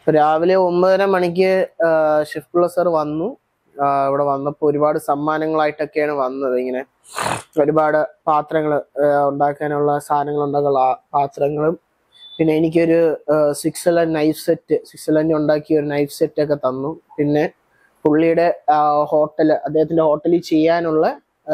രാവിലെ ഒമ്പതര മണിക്ക് ഷെഫ് പ്ലസ് സർ വന്നു ആ, ഇവിടെ വന്നപ്പോൾ ഒരുപാട് സമ്മാനങ്ങളായിട്ടൊക്കെയാണ് വന്നത് ഇങ്ങനെ ഒരുപാട് പാത്രങ്ങൾ ഉണ്ടാക്കാനുള്ള സാധനങ്ങൾ ഉണ്ടാക്കാനുള്ള ആ പാത്രങ്ങളും പിന്നെ എനിക്കൊരു സ്വിറ്റ്സർലൻഡ് നൈഫ് സെറ്റ് സ്വിറ്റ്സർലൻഡ് ഉണ്ടാക്കിയ ഒരു നൈഫ് സെറ്റ് ഒക്കെ തന്നു പിന്നെ പുള്ളിയുടെ ഹോട്ടൽ അദ്ദേഹത്തിന്റെ ഹോട്ടലിൽ ചെയ്യാനുള്ള ആ,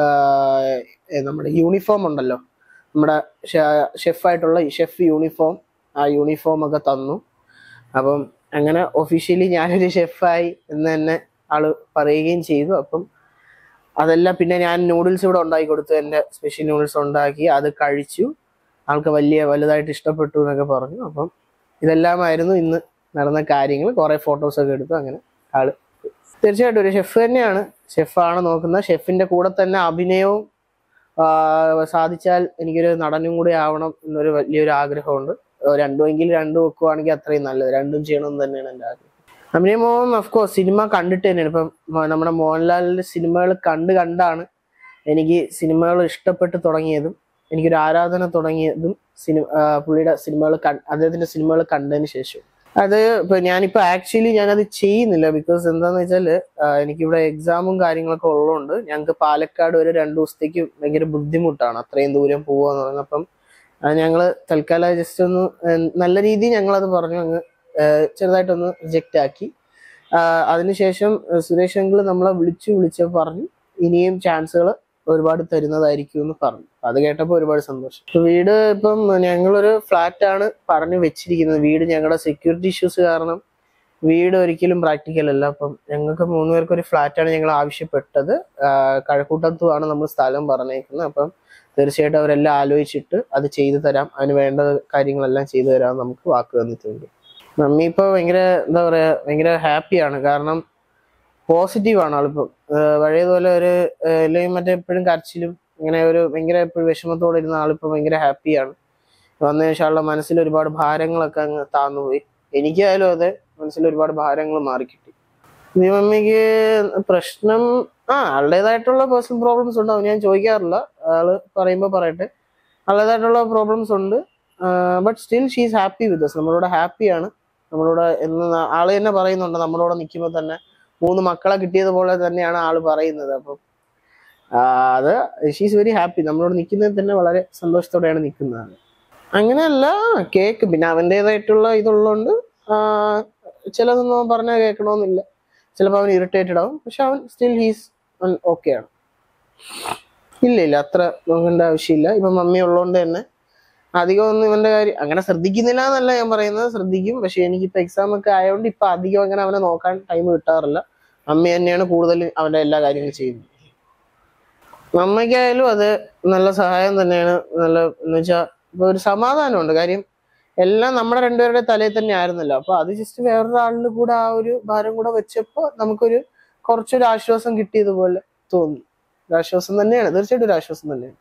ഏ, നമ്മുടെ യൂണിഫോം ഉണ്ടല്ലോ നമ്മുടെ ഷെഫായിട്ടുള്ള ഷെഫ് യൂണിഫോം ആ യൂണിഫോം ഒക്കെ തന്നു അപ്പം അങ്ങനെ ഒഫീഷ്യലി ഞാനൊരു ഷെഫായി എന്ന് തന്നെ ആള് പറയുകയും ചെയ്തു അപ്പം അതെല്ലാം പിന്നെ ഞാൻ നൂഡിൽസ് ഇവിടെ ഉണ്ടാക്കി കൊടുത്തു എൻ്റെ സ്പെഷ്യൽ നൂഡിൽസ് ഉണ്ടാക്കി അത് കഴിച്ചു ആൾക്ക് വലിയ വലുതായിട്ട് ഇഷ്ടപ്പെട്ടു എന്നൊക്കെ പറഞ്ഞു അപ്പം ഇതെല്ലാമായിരുന്നു ഇന്ന് നടന്ന കാര്യങ്ങൾ കുറെ ഫോട്ടോസ് ഒക്കെ എടുത്തു അങ്ങനെ ആള് തീർച്ചയായിട്ടും ഒരു ഷെഫ് തന്നെയാണ് ഷെഫാണ് നോക്കുന്നത് ഷെഫിന്റെ കൂടെ തന്നെ അഭിനയവും ആ, സാധിച്ചാൽ എനിക്കൊരു നടനും കൂടി ആവണം എന്നൊരു വലിയൊരു ആഗ്രഹമുണ്ട് രണ്ടുമെങ്കിൽ രണ്ടും വെക്കുവാണെങ്കിൽ അത്രയും നല്ലത് രണ്ടും ചെയ്യണമെന്ന് തന്നെയാണ് എൻ്റെ ആഗ്രഹം അഭിനയ മോഹൻ ഓഫ്കോഴ്സ് സിനിമ കണ്ടിട്ട് തന്നെയാണ് ഇപ്പം മ- നമ്മുടെ മോഹൻലാലിന്റെ സിനിമകൾ കണ്ട് കണ്ടാണ് എനിക്ക് സിനിമകൾ ഇഷ്ടപ്പെട്ട് തുടങ്ങിയതും എനിക്കൊരു ആരാധന തുടങ്ങിയതും സിനിമ പുള്ളിയുടെ സിനിമകൾ അദ്ദേഹത്തിന്റെ സിനിമകൾ കണ്ടതിന് ശേഷം അത് ഇപ്പൊ ഞാനിപ്പോ ആക്ച്വലി ഞാനത് ചെയ്യുന്നില്ല ബിക്കോസ് എന്താന്ന് വെച്ചാല് ആ, എനിക്കിവിടെ എക്സാമും കാര്യങ്ങളൊക്കെ ഉള്ളതുകൊണ്ട് ഞങ്ങൾക്ക് പാലക്കാട് ഒരു രണ്ടു ദിവസത്തേക്ക് ഭയങ്കര ബുദ്ധിമുട്ടാണ് അത്രയും ദൂരം പോവാന്ന് പറയുന്നത് അപ്പം അത് ഞങ്ങള് തൽക്കാലം ജസ്റ്റ് ഒന്ന് ഏഹ്, നല്ല രീതിയിൽ ഞങ്ങളത് പറഞ്ഞു അങ്ങ് ഏഹ്, ചെറുതായിട്ടൊന്ന് റിജക്റ്റ് ആക്കി ആ, അതിനുശേഷം ഏഹ്, സുരേഷ് അങ്കിള് നമ്മളെ വിളിച്ചു വിളിച്ച് പറഞ്ഞു ഇനിയും ചാൻസുകൾ ഒരുപാട് തരുന്നതായിരിക്കും എന്ന് പറഞ്ഞു അപ്പൊ അത് കേട്ടപ്പോൾ ഒരുപാട് സന്തോഷം ഇപ്പൊ വീട് ഇപ്പം ഞങ്ങളൊരു ഫ്ലാറ്റ് ആണ് പറഞ്ഞു വെച്ചിരിക്കുന്നത് വീട് ഞങ്ങളുടെ സെക്യൂരിറ്റി ഇഷ്യൂസ് കാരണം വീട് ഒരിക്കലും പ്രാക്ടിക്കൽ അല്ല അപ്പം ഞങ്ങൾക്ക് മൂന്ന് പേർക്ക് ഒരു ഫ്ലാറ്റ് ആണ് ഞങ്ങൾ ആവശ്യപ്പെട്ടത് ആഹ് കഴക്കൂട്ടത്തുമാണ് നമ്മൾ സ്ഥലം പറഞ്ഞേക്കുന്നത് അപ്പം തീർച്ചയായിട്ടും അവരെല്ലാം ആലോചിച്ചിട്ട് അത് ചെയ്തു തരാം അതിന് വേണ്ട കാര്യങ്ങളെല്ലാം ചെയ്തു തരാം നമുക്ക് വാക്ക് തന്നിട്ടുണ്ട് മമ്മി ഇപ്പൊ ഭയങ്കര എന്താ പറയാ ഭയങ്കര ഹാപ്പിയാണ് കാരണം പോസിറ്റീവ് ആണ് ആളിപ്പോ ആഹ് പഴയതുപോലെ ഒരു ആഹ് അല്ലെങ്കിൽ മറ്റേ എപ്പോഴും കരച്ചിലും ഇങ്ങനെ ഒരു ഭയങ്കര എപ്പോഴും വിഷമത്തോടെ ഇരുന്ന ആളിപ്പോ ഭയങ്കര ഹാപ്പിയാണ് വന്നതിന് ശേഷം ആളുടെ മനസ്സിൽ ഒരുപാട് ഭാരങ്ങളൊക്കെ അങ്ങ് താന്നുപോയി എനിക്കായാലും അതെ മനസ്സിൽ ഒരുപാട് ഭാരങ്ങൾ മാറിക്കിട്ടി നീ മമ്മിക്ക് പ്രശ്നം ആ ആളുടേതായിട്ടുള്ള പേഴ്സണൽ പ്രോബ്ലംസ് ഉണ്ടാവും ഞാൻ ചോദിക്കാറില്ല ആള് പറയുമ്പോൾ പറയട്ടെ ആളുടേതായിട്ടുള്ള പ്രോബ്ലംസ് ഉണ്ട് but still she's happy with us നമ്മളോട് ഹാപ്പിയാണ് നമ്മളോട് എന്ന് ന- ആള് തന്നെ പറയുന്നുണ്ട് നമ്മളോട് നിൽക്കുമ്പോൾ തന്നെ മൂന്ന് മക്കളെ കിട്ടിയതുപോലെ തന്നെയാണ് ആള് പറയുന്നത് അപ്പം ആ, അത് ഷീസ് വെരി ഹാപ്പി നമ്മളോട് നിൽക്കുന്നത് തന്നെ വളരെ സന്തോഷത്തോടെയാണ് നിൽക്കുന്നത് അങ്ങനെയല്ല കേക്ക് പിന്നെ അവൻ്റെതായിട്ടുള്ള ഇതുള്ളതുകൊണ്ട് ചിലതൊന്നും പറഞ്ഞാൽ കേൾക്കണമെന്നില്ല ചിലപ്പോൾ അവൻ ഇറിറ്റേറ്റഡ് ആവും പക്ഷെ അവൻ സ്റ്റിൽ ഹീസ് ഓക്കെ ആണ് ഇല്ല ഇല്ല അത്ര നോക്കേണ്ട ആവശ്യമില്ല ഇപ്പൊ മമ്മി ഉള്ളതുകൊണ്ട് തന്നെ അധികം ഒന്നും ഇവന്റെ കാര്യം അങ്ങനെ ശ്രദ്ധിക്കുന്നില്ല എന്നല്ല ഞാൻ പറയുന്നത് ശ്രദ്ധിക്കും പക്ഷെ എനിക്കിപ്പോ എക്സാം ഒക്കെ ആയതുകൊണ്ട് ഇപ്പൊ അധികം അങ്ങനെ അവനെ നോക്കാൻ ടൈം കിട്ടാറില്ല മമ്മി തന്നെയാണ് കൂടുതൽ അവന്റെ എല്ലാ കാര്യങ്ങളും ചെയ്യുന്നത് മമ്മയ്ക്കായാലും അത് നല്ല സഹായം തന്നെയാണ് നല്ല എന്ന് വെച്ചാൽ ഇപ്പൊ ഒരു സമാധാനമുണ്ട് കാര്യം എല്ലാം നമ്മുടെ രണ്ടുപേരുടെ തലയിൽ തന്നെ ആയിരുന്നല്ലോ അപ്പൊ അത് ജസ്റ്റ് വേറൊരാളിൽ കൂടെ ആ ഒരു ഭാരം കൂടെ വെച്ചപ്പോ നമുക്കൊരു കുറച്ചൊരു ആശ്വാസം കിട്ടിയതുപോലെ തോന്നി ഒരു ആശ്വാസം തന്നെയാണ് തീർച്ചയായിട്ടും ഒരു ആശ്വാസം തന്നെയാണ്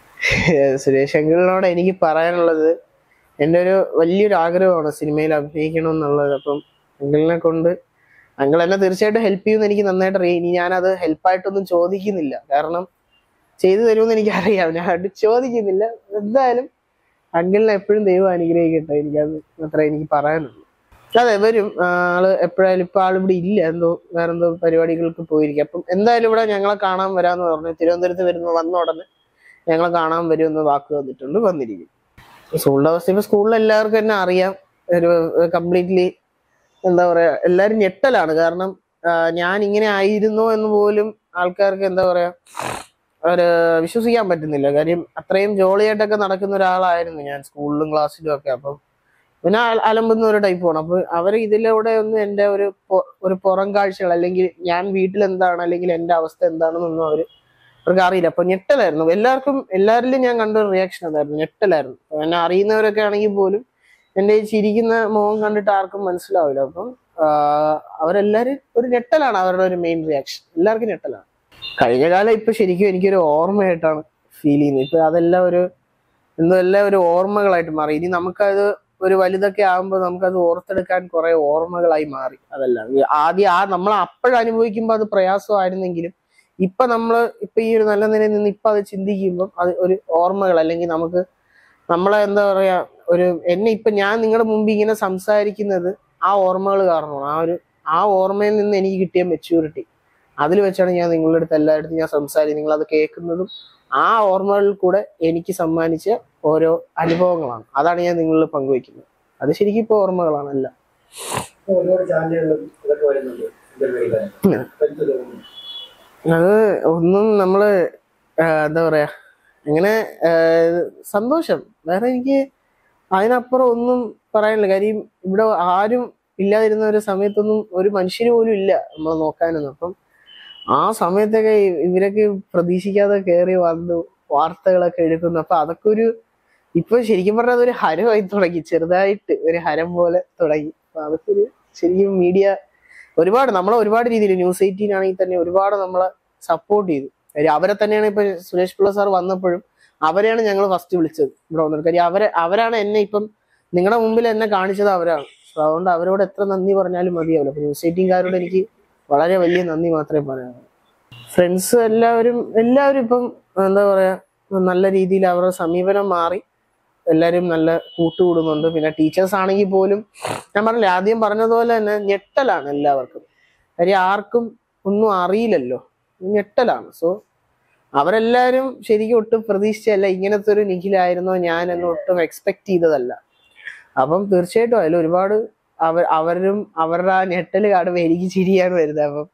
സുരേഷ് അങ്കിളിനോട് എനിക്ക് പറയാനുള്ളത് എൻ്റെ ഒരു വലിയൊരു ആഗ്രഹമാണ് സിനിമയിൽ അഭിനയിക്കണം എന്നുള്ളത് അപ്പം അങ്കിളിനെ കൊണ്ട് അങ്കിൾ എന്നെ തീർച്ചയായിട്ടും ഹെൽപ്പ് ചെയ്യുമെന്ന് എനിക്ക് നന്നായിട്ട് അറിയാം ഇനി ഞാനത് ഹെൽപ്പായിട്ടൊന്നും ചോദിക്കുന്നില്ല കാരണം ചെയ്തു തരുമെന്ന് എനിക്ക് അറിയാം ഞാൻ അത് ചോദിക്കുന്നില്ല എന്തായാലും അങ്കിളിനെ എപ്പോഴും ദൈവം അനുഗ്രഹിക്കട്ടെ എനിക്കത് അത്ര എനിക്ക് പറയാനുള്ളൂ അതെ വരും ആ, ആള് എപ്പോഴായാലും ഇപ്പൊ ആളിവിടെ ഇല്ല എന്തോ വേറെന്തോ പരിപാടികൾക്ക് പോയിരിക്കും അപ്പം എന്തായാലും ഇവിടെ ഞങ്ങളെ കാണാൻ വരാന്ന് പറഞ്ഞു തിരുവനന്തപുരത്ത് വരുന്ന വന്ന ഉടനെ ഞങ്ങളെ കാണാൻ വരുമെന്ന് വാക്ക് തന്നിട്ടുണ്ട് വന്നിരിക്കും സ്കൂളിന്റെ അവസ്ഥ ഇപ്പൊ സ്കൂളിൽ എല്ലാവർക്കും തന്നെ അറിയാം ഒരു കംപ്ലീറ്റ്ലി എന്താ പറയാ എല്ലാരും ഞെട്ടലാണ് കാരണം ആ, ഞാൻ ഇങ്ങനെ ആയിരുന്നോ എന്ന് പോലും ആൾക്കാർക്ക് എന്താ പറയാ ഒരു വിശ്വസിക്കാൻ പറ്റുന്നില്ല കാര്യം അത്രയും ജോളിയായിട്ടൊക്കെ നടക്കുന്ന ഒരാളായിരുന്നു ഞാൻ സ്കൂളിലും ക്ലാസ്സിലും ഒക്കെ അപ്പം പിന്നെ അല- അലമ്പുന്ന ഒരു ടൈപ്പാണ് അപ്പൊ അവർ ഇതിലൂടെ ഒന്നും എന്റെ ഒരു പൊ- ഒരു പുറം കാഴ്ചകൾ അല്ലെങ്കിൽ ഞാൻ വീട്ടിൽ എന്താണ് അല്ലെങ്കിൽ എന്റെ അവസ്ഥ എന്താണെന്നൊന്നും അവര് അവർക്ക് അറിയില്ല അപ്പൊ ഞെട്ടലായിരുന്നു എല്ലാവർക്കും എല്ലാവരിലും ഞാൻ കണ്ട ഒരു റിയാക്ഷൻ അതായിരുന്നു ഞെട്ടലായിരുന്നു അപ്പൊ എന്നെ അറിയുന്നവരൊക്കെ ആണെങ്കിൽ പോലും എന്റെ ഈ ചിരിക്കുന്ന മുഖം കണ്ടിട്ട് ആർക്കും മനസ്സിലാവില്ല അപ്പം ആഹ് അവരെല്ലാരും ഒരു ഞെട്ടലാണ് അവരുടെ ഒരു മെയിൻ റിയാക്ഷൻ എല്ലാവർക്കും ഞെട്ടലാണ് കഴിഞ്ഞ കാലം ഇപ്പൊ ശരിക്കും എനിക്കൊരു ഓർമ്മയായിട്ടാണ് ഫീൽ ചെയ്യുന്നത് ഇപ്പൊ അതെല്ലാം ഒരു എന്തോ എല്ലാം ഒരു ഓർമ്മകളായിട്ട് മാറി ഇനി നമുക്കത് ഒരു വലുതൊക്കെ ആകുമ്പോൾ നമുക്കത് ഓർത്തെടുക്കാൻ കുറെ ഓർമ്മകളായി മാറി അതല്ല ഈ ആദ്യം ആ നമ്മൾ അപ്പോഴനുഭവിക്കുമ്പോൾ അത് പ്രയാസമായിരുന്നെങ്കിലും ഇപ്പൊ നമ്മള് ഇപ്പൊ ഈ ഒരു നല്ല നിലയിൽ നിന്ന് ഇപ്പൊ അത് ചിന്തിക്കുമ്പോൾ അത് ഒരു ഓർമ്മകൾ അല്ലെങ്കിൽ നമുക്ക് നമ്മളെ എന്താ പറയാ ഒരു എന്നെ ഇപ്പൊ ഞാൻ നിങ്ങളുടെ മുമ്പ് ഇങ്ങനെ സംസാരിക്കുന്നത് ആ ഓർമ്മകൾ കാരണമാണ് ആ ഒരു ആ ഓർമ്മയിൽ നിന്ന് എനിക്ക് കിട്ടിയ മെച്യൂരിറ്റി അതിൽ വെച്ചാണ് ഞാൻ നിങ്ങളുടെ അടുത്ത് എല്ലായിടത്തും ഞാൻ സംസാരിക്കും നിങ്ങൾ അത് കേൾക്കുന്നതും ആ ഓർമ്മകളിൽ കൂടെ എനിക്ക് സമ്മാനിച്ച ഓരോ അനുഭവങ്ങളാണ് അതാണ് ഞാൻ നിങ്ങളിൽ പങ്കുവയ്ക്കുന്നത് അത് ശരിക്കും ഇപ്പോൾ ഓർമ്മകളാണ് എല്ലാം ഇപ്പൊ ഒരുപാട് ചാനലുകളും ഇതൊക്കെ വരുന്നുണ്ട് ഇന്റർവ്യൂയില്. അപ്പൊ എന്ത് തോന്നുന്നു? അത് ഒന്നും നമ്മള് ആ, എന്താ പറയാ അങ്ങനെ ആ, സന്തോഷം വേറെ എനിക്ക് അതിനപ്പുറം ഒന്നും പറയാനില്ല കാര്യം ഇവിടെ ആരും ഇല്ലാതിരുന്ന ഒരു സമയത്തൊന്നും ഒരു മനുഷ്യര് പോലും ഇല്ല നമ്മളെ നോക്കാനൊന്നും അപ്പം ആ സമയത്തൊക്കെ ഇ- ഇവരൊക്കെ പ്രതീക്ഷിക്കാതെ കയറി വന്നു വാർത്തകളൊക്കെ എടുക്കുന്നു അപ്പൊ അതൊക്കെ ഒരു ഇപ്പൊ ശരിക്കും പറഞ്ഞാൽ അതൊരു ഹരമായി തുടങ്ങി ചെറുതായിട്ട് ഒരു ഹരം പോലെ തുടങ്ങി അപ്പൊ അതൊക്കെ ഒരു ശരിക്കും മീഡിയ ഒരുപാട് നമ്മളെ ഒരുപാട് രീതിയിൽ ന്യൂസ് എയ്റ്റീൻ ആണെങ്കിൽ തന്നെ ഒരുപാട് നമ്മളെ സപ്പോർട്ട് ചെയ്തു കാര്യം അവരെ തന്നെയാണ് ഇപ്പൊ സുരേഷ് പിള്ള സാർ വന്നപ്പോഴും അവരെയാണ് ഞങ്ങൾ ഫസ്റ്റ് വിളിച്ചത് ഇവിടെ വന്നത് കാര്യം അവരെ അവരാണ് എന്നെ ഇപ്പം നിങ്ങളുടെ മുമ്പിൽ എന്നെ കാണിച്ചത് അവരാണ് So അതുകൊണ്ട് അവരോട് എത്ര നന്ദി പറഞ്ഞാലും മതിയാവില്ല അപ്പൊ ന്യൂസ് എയ്റ്റീൻകാരോട് എനിക്ക് വളരെ വലിയ നന്ദി മാത്രമേ പറയാനുള്ളൂ ഫ്രണ്ട്സ് എല്ലാവരും എല്ലാവരും ഇപ്പം എന്താ പറയാ നല്ല രീതിയിൽ അവരുടെ സമീപനം മാറി എല്ലാവരും നല്ല കൂട്ടുകൂടുന്നുണ്ട് പിന്നെ ടീച്ചേഴ്സ് ആണെങ്കിൽ പോലും ഞാൻ പറഞ്ഞില്ലേ ആദ്യം പറഞ്ഞതുപോലെ തന്നെ ഞെട്ടലാണ് എല്ലാവർക്കും കാര്യം ആർക്കും ഒന്നും അറിയില്ലല്ലോ ഞെട്ടലാണ് സോ അവരെല്ലാവരും ശരിക്കും ഒട്ടും പ്രതീക്ഷിച്ചല്ല ഇങ്ങനത്തെ ഒരു നിഖിലായിരുന്നോ ഞാൻ എന്ന് ഒട്ടും എക്സ്പെക്ട് ചെയ്തതല്ല അപ്പം തീർച്ചയായിട്ടും അതിൽ ഒരുപാട് അവർ അവരും അവരുടെ ആ ഞെട്ടൽ കാണുമ്പോൾ എനിക്ക് ചിരിയാണ് വരുന്നത് അപ്പം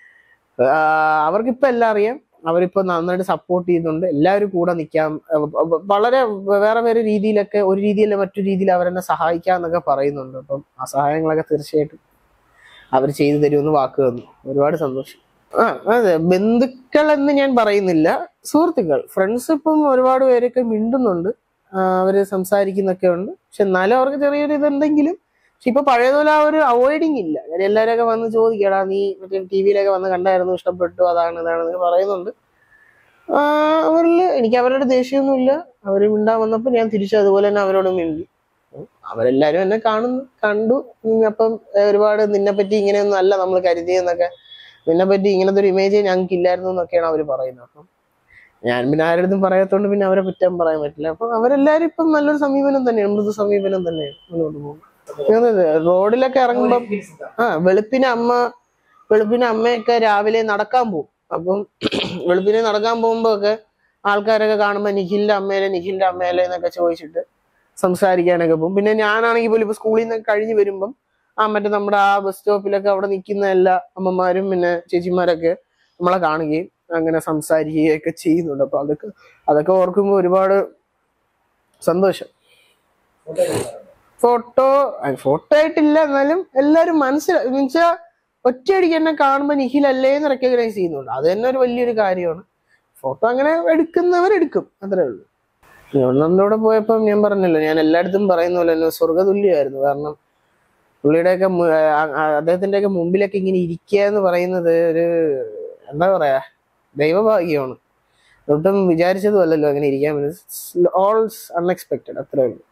ആഹ് അവർക്കിപ്പോ എല്ലാം അറിയാം അവരിപ്പോ നന്നായിട്ട് സപ്പോർട്ട് ചെയ്യുന്നുണ്ട് എല്ലാവരും കൂടെ നിൽക്കാം അഹ് വ- വളരെ വേറെ വേറെ രീതിയിലൊക്കെ ഒരു രീതിയിലെ മറ്റു രീതിയിൽ അവരെന്നെ സഹായിക്കാം എന്നൊക്കെ പറയുന്നുണ്ട് അപ്പം ആ സഹായങ്ങളൊക്കെ തീർച്ചയായിട്ടും അവർ ചെയ്തു തരുമെന്ന് വാക്ക് തന്നു ഒരുപാട് സന്തോഷം ആ അതെ ബന്ധുക്കൾ എന്ന് ഞാൻ പറയുന്നില്ല സുഹൃത്തുക്കൾ ഫ്രണ്ട്സ് ഇപ്പം ഒരുപാട് പേരൊക്കെ മിണ്ടുന്നുണ്ട് ആ, അവര് സംസാരിക്കുന്നൊക്കെ ഉണ്ട് പക്ഷെ എന്നാലും അവർക്ക് ചെറിയൊരു ഇതുണ്ടെങ്കിലും പക്ഷെ ഇപ്പൊ പഴയതുപോലെ ആ ഒരു അവോയ്ഡിങ് ഇല്ല കാര്യം എല്ലാവരൊക്കെ വന്ന് ചോദിക്കടാ നീ മറ്റേ ടി വിയിലൊക്കെ വന്ന് കണ്ടായിരുന്നു ഇഷ്ടപ്പെട്ടു അതാണ് ഇതാണ് എന്ന് പറയുന്നുണ്ട് ആ, അവരില് എനിക്ക് അവരുടെ ദേഷ്യമൊന്നുമില്ല അവര് മിണ്ടാൻ വന്നപ്പോ ഞാൻ തിരിച്ചു അതുപോലെ തന്നെ അവരോട് മിണ്ടി ഉം, അവരെല്ലാരും എന്നെ കാണുന്നു കണ്ടു ഉം, അപ്പം ഏ, ഒരുപാട് നിന്നെ പറ്റി ഇങ്ങനെയൊന്നും അല്ല നമ്മൾ കരുതിയെന്നൊക്കെ നിന്നെ പറ്റി ഇങ്ങനത്തെ ഒരു ഇമേജ് ഞങ്ങൾക്ക് ഇല്ലായിരുന്നു എന്നൊക്കെയാണ് അവർ പറയുന്നത് അപ്പം ഞാൻ പിന്നെ ആരുടെ പറയാത്തോണ്ട് പിന്നെ അവരെ കുറ്റം പറയാൻ പറ്റില്ല അപ്പൊ അവരെല്ലാരും ഇപ്പം നല്ലൊരു സമീപനം തന്നെയാണ് മൃദു സമീപനം തന്നെയാണ് മുന്നോട്ട് പോകുന്നത് അതെ, അതെ. റോഡിലൊക്കെ ഇറങ്ങുമ്പം Experience എന്താ? ആ വെളുപ്പിന് അമ്മ വെളുപ്പിന് അമ്മയൊക്കെ രാവിലെ നടക്കാൻ പോകും അപ്പം വെളുപ്പിനെ നടക്കാൻ പോകുമ്പോ ഒക്കെ ആൾക്കാരൊക്കെ കാണുമ്പോ നിഖിലിന്റെ അമ്മേലെ നിഖിലിന്റെ അമ്മേലെ എന്നൊക്കെ ചോദിച്ചിട്ട് സംസാരിക്കാനൊക്കെ പോകും പിന്നെ ഞാനാണെങ്കിൽ പോലും ഇപ്പൊ സ്കൂളിൽ നിന്ന് കഴിഞ്ഞ് വരുമ്പം ആ മറ്റേ നമ്മുടെ ആ ബസ് സ്റ്റോപ്പിലൊക്കെ അവിടെ നിൽക്കുന്ന എല്ലാ അമ്മമാരും പിന്നെ ചേച്ചിമാരൊക്കെ നമ്മളെ കാണുകയും അങ്ങനെ സംസാരിക്കുകയൊക്കെ ചെയ്യുന്നുണ്ട് അപ്പൊ അതൊക്കെ അതൊക്കെ ഓർക്കുമ്പോൾ ഒരുപാട് സന്തോഷം Photo എടുക്കാറുണ്ടോ? ഫോട്ടോ ഫോട്ടോ ആയിട്ടില്ല എന്നാലും എല്ലാരും മനസ്സിലായി എന്നുവെച്ചാ ഒറ്റയടിക്ക് എന്നെ കാണുമ്പോ നിഖിൽ അല്ലേ എന്ന് റെക്കഗ്നൈസ് ചെയ്യുന്നുണ്ട് അത് തന്നെ ഒരു വലിയൊരു കാര്യമാണ് ഫോട്ടോ അങ്ങനെ എടുക്കുന്നവർ എടുക്കും അത്രേ ഉള്ളൂ യോണറിന്റെ പോയപ്പോൾ ഞാൻ പറഞ്ഞല്ലോ ഞാൻ എല്ലായിടത്തും പറയുന്ന പോലെ തന്നെ സ്വർഗതുല്യമായിരുന്നു കാരണം പുള്ളിയുടെയൊക്കെ മു- ആ- ആ- അദ്ദേഹത്തിന്റെയൊക്കെ മുമ്പിലൊക്കെ ഇങ്ങനെ ഇരിക്കുക എന്ന് പറയുന്നത് ഒരു എന്താ പറയാ ദൈവഭാഗ്യമാണ് ഒട്ടും വിചാരിച്ചതും അല്ലല്ലോ അങ്ങനെ ഇരിക്കാൻ പറ്റും ഓൾ അൺഎക്സ്പെക്റ്റഡ് അത്രേ ഉള്ളൂ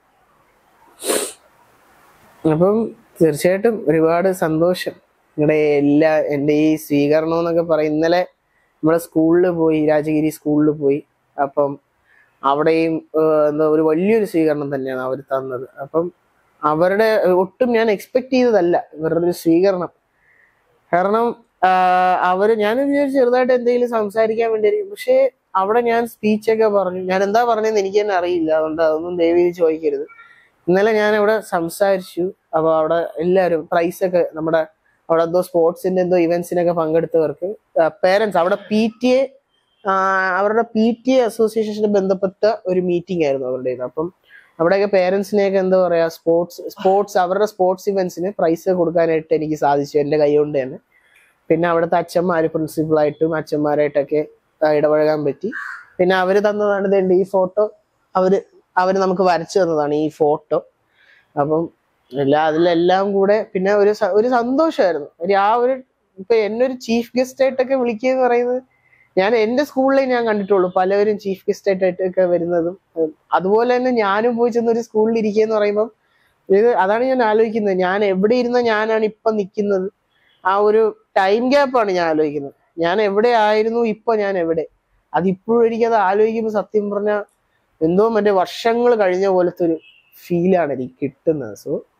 അപ്പം തീർച്ചയായിട്ടും ഒരുപാട് സന്തോഷം നിങ്ങളുടെ എല്ലാ എൻ്റെ ഈ സ്വീകരണം എന്നൊക്കെ പറയും ഇന്നലെ നമ്മളെ സ്കൂളിൽ പോയി രാജഗിരി സ്കൂളിൽ പോയി അപ്പം അവിടെയും ഏഹ്, എന്താ ഒരു വലിയൊരു സ്വീകരണം തന്നെയാണ് അവർ തന്നത് അപ്പം അവരുടെ ഒട്ടും ഞാൻ എക്സ്പെക്ട് ചെയ്തതല്ല ഇവരുടെ ഒരു സ്വീകരണം കാരണം ആഹ്, അവര് ഞാൻ വിചാരിച്ചു ചെറുതായിട്ട് എന്തെങ്കിലും സംസാരിക്കാൻ വേണ്ടിയായിരിക്കും പക്ഷേ അവിടെ ഞാൻ സ്പീച്ചൊക്കെ പറഞ്ഞു ഞാൻ എന്താ പറഞ്ഞതെന്ന് എനിക്ക് തന്നെ അറിയില്ല അതുകൊണ്ട് അതൊന്നും ദയവീത് ചോദിക്കരുത് ഇന്നലെ ഞാൻ അവിടെ സംസാരിച്ചു അപ്പൊ അവിടെ എല്ലാവരും പ്രൈസ് ഒക്കെ നമ്മുടെ അവിടെ എന്തോ സ്പോർട്സിന്റെ എന്തോ ഇവന്റ്സിനൊക്കെ പങ്കെടുത്തവർക്ക് പേരൻസ് അവിടെ പി ടി എ അവരുടെ പി ടി എ അസോസിയേഷന് ബന്ധപ്പെട്ട ഒരു മീറ്റിംഗ് ആയിരുന്നു അവരുടേത് അപ്പം അവിടെയൊക്കെ പേരൻസിനെയൊക്കെ എന്താ പറയാ സ്പോർട്സ് സ്പോർട്സ് അവരുടെ സ്പോർട്സ് ഇവന്റ്സിന് പ്രൈസ് കൊടുക്കാനായിട്ട് എനിക്ക് സാധിച്ചു എന്റെ കൈ കൊണ്ട് തന്നെ പിന്നെ അവിടുത്തെ അച്ഛന്മാര് പ്രിൻസിപ്പളായിട്ടും അച്ഛന്മാരായിട്ടൊക്കെ ആ, ഇടപഴകാൻ പറ്റി പിന്നെ അവര് തന്നതാണ് ഇതേണ്ട ഈ ഫോട്ടോ അവര് അവര് നമുക്ക് വരച്ചു തന്നതാണ് ഈ ഫോട്ടോ അപ്പം എല്ലാ അതിലെല്ലാം കൂടെ പിന്നെ ഒരു സ- ഒരു സന്തോഷമായിരുന്നു ഒരു ആ ഒരു ഇപ്പൊ എന്നെ ഒരു ചീഫ് ഗസ്റ്റ് ആയിട്ടൊക്കെ വിളിക്കുക എന്ന് പറയുന്നത് ഞാൻ എന്റെ സ്കൂളിലേ ഞാൻ കണ്ടിട്ടുള്ളൂ പലവരും ചീഫ് ഗസ്റ്റ് ആയിട്ടൊക്കെ വരുന്നതും ഉം, അതുപോലെ തന്നെ ഞാനും പോയി ചെന്ന് ഒരു സ്കൂളിൽ ഇരിക്കുക എന്ന് പറയുമ്പം ഇത് അതാണ് ഞാൻ ആലോചിക്കുന്നത് ഞാൻ എവിടെ ഇരുന്ന ഞാനാണ് ഇപ്പൊ നിൽക്കുന്നത് ആ ഒരു ടൈം ഗ്യാപ്പാണ് ഞാൻ ആലോചിക്കുന്നത് ഞാൻ എവിടെ ആയിരുന്നു ഇപ്പൊ ഞാൻ എവിടെ അതിപ്പോഴും എനിക്കത് ആലോചിക്കുമ്പോൾ സത്യം പറഞ്ഞാൽ എന്തോ മറ്റേ വർഷങ്ങൾ കഴിഞ്ഞ പോലത്തെ ഒരു ഫീലാണ് എനിക്ക് കിട്ടുന്നത് സോ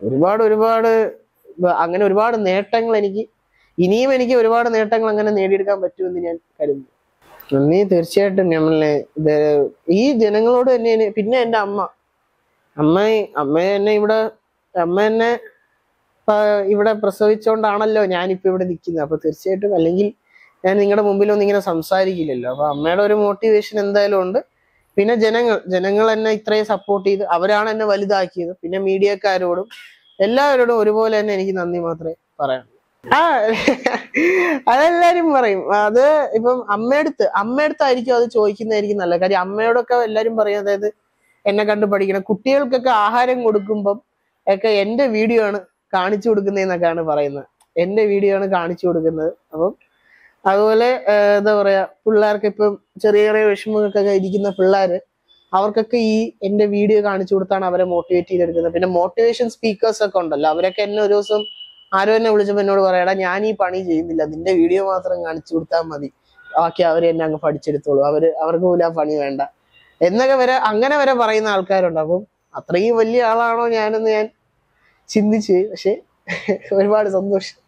ഒരുപാട് ഒരുപാട് ബ- അങ്ങനെ ഒരുപാട് നേട്ടങ്ങൾ എനിക്ക് ഇനിയും എനിക്ക് ഒരുപാട് നേട്ടങ്ങൾ അങ്ങനെ നേടിയെടുക്കാൻ പറ്റുമെന്ന് ഞാൻ കരുതുന്നു നന്ദി തീർച്ചയായിട്ടും നമ്മളെ ഇത് ഈ ജനങ്ങളോട് തന്നെ എനി- പിന്നെ എൻ്റെ അമ്മ അമ്മ അമ്മ എന്നെ ഇവിടെ അമ്മ എന്നെ ആ, ഇവിടെ പ്രസവിച്ചോണ്ടാണല്ലോ ഞാനിപ്പോ ഇവിടെ നിൽക്കുന്നത് അപ്പൊ തീർച്ചയായിട്ടും അല്ലെങ്കിൽ ഞാൻ നിങ്ങളുടെ മുമ്പിലൊന്നും ഇങ്ങനെ സംസാരിക്കില്ലല്ലോ അപ്പൊ അമ്മയുടെ ഒരു മോട്ടിവേഷൻ എന്തായാലും ഉണ്ട് പിന്നെ ജനങ്ങൾ ജനങ്ങൾ എന്നെ ഇത്രയും സപ്പോർട്ട് ചെയ്ത് അവരാണ് എന്നെ വലുതാക്കിയത് പിന്നെ മീഡിയക്കാരോടും എല്ലാവരോടും ഒരുപോലെ തന്നെ എനിക്ക് നന്ദി മാത്രമേ പറയാൻ ആ അതെല്ലാരും പറയും അത് ഇപ്പം അമ്മയടുത്ത് അമ്മയടുത്തായിരിക്കും അത് ചോദിക്കുന്നതായിരിക്കും നല്ല കാര്യം അമ്മയോടൊക്കെ എല്ലാരും പറയും അതായത് എന്നെ കണ്ട് പഠിക്കണം കുട്ടികൾക്കൊക്കെ ആഹാരം കൊടുക്കുമ്പം ഒക്കെ എന്റെ വീഡിയോ ആണ് കാണിച്ചു കൊടുക്കുന്നതെന്നൊക്കെയാണ് പറയുന്നത് എന്റെ വീഡിയോ ആണ് കാണിച്ചു കൊടുക്കുന്നത് അപ്പം അതുപോലെ ഏഹ്, എന്താ പറയാ പിള്ളേർക്ക് ഇപ്പം ചെറിയ ചെറിയ വിഷമങ്ങൾക്കൊക്കെ ഇരിക്കുന്ന പിള്ളേര് അവർക്കൊക്കെ ഈ എന്റെ വീഡിയോ കാണിച്ചു കൊടുത്താണ് അവരെ മോട്ടിവേറ്റ് ചെയ്തെടുക്കുന്നത് പിന്നെ മോട്ടിവേഷൻ സ്പീക്കേഴ്സ് ഒക്കെ ഉണ്ടല്ലോ അവരൊക്കെ എന്നെ ഒരു ദിവസം ആരോ എന്നെ വിളിച്ചപ്പോൾ എന്നോട് പറയടാ ഞാൻ ഈ പണി ചെയ്യുന്നില്ല നിന്റെ വീഡിയോ മാത്രം കാണിച്ചു കൊടുത്താൽ മതി ബാക്കി അവർ എന്നെ അങ്ങ് പഠിച്ചെടുത്തോളൂ അവര് അവർക്ക് പോലും ആ പണി വേണ്ട എന്നൊക്കെ വരെ അങ്ങനെ വരെ പറയുന്ന ആൾക്കാരുണ്ട് അപ്പം അത്രയും വലിയ ആളാണോ ഞാനെന്ന് ഞാൻ ചിന്തിച്ച് പക്ഷെ ഒരുപാട് സന്തോഷം